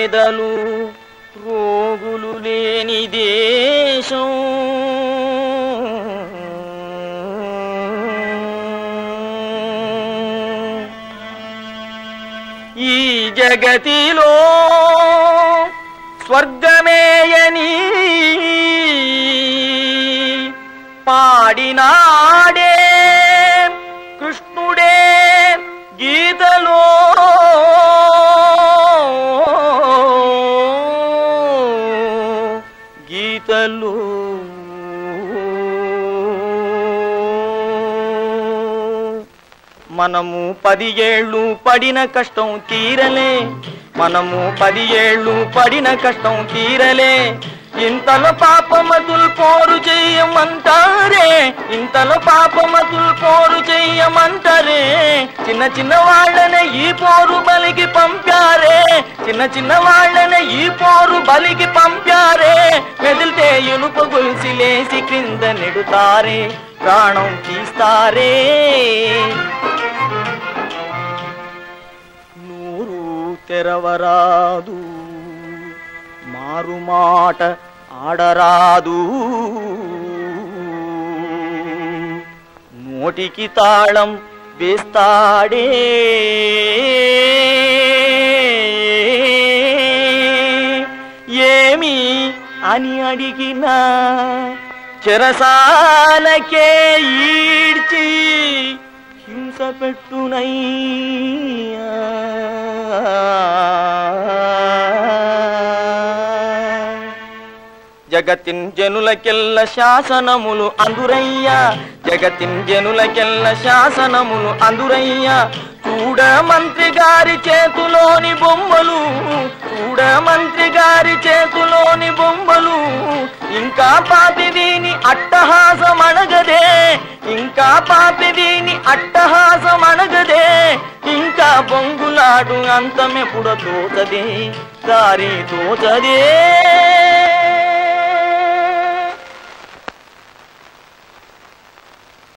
పేదలు రోగులు లేని దేశం ఈ జగతిలో స్వర్గమేయని పాడినాడే కృష్ణుడే గీతలో గీతలు మనము పది ఏళ్ళు పడిన కష్టం తీరలే మనము పది ఏళ్ళు పడిన కష్టం తీరలే ఇంతలో పాపమతులు పోరు చెయ్యమంటారే ఇంతలో పాపమతులు పోరు చెయ్యమంటారే చిన్న చిన్న వాళ్ళనే ఈ పోరు బలికి పంపారే చిన్న చిన్న వాళ్ళనే ఈ పోరు బలికి పంపారే మెదిలితే ఇనుప గొలిసి లేసి క్రింద నెడుతారే ప్రాణం తీస్తారే నూరు తెరవరాదు మారు మాట ఆడరాదు నోటికి తాళం వేస్తాడే ఏమి అని అడిగినా చెరసాలకే ఈడ్చి హింస పెట్టునయ్యా జగతిన్ జనులకెల్ల శాసనములు అందురయ్యా జగతిన్ జనులకెల్ల శాసనములు అందురయ్యా చూడ మంత్రి గారి చేతులోని బొమ్మలు చూడ మంత్రి గారి చేతులోని బొమ్మలు ఇంకా పాపిదీని అట్టహాసం అణగదే ఇంకా పాపిదీని అట్టహాసం అణగదే ఇంకా బొంగులాడు అంతమెప్పుడో తోచదే దారి తోచదే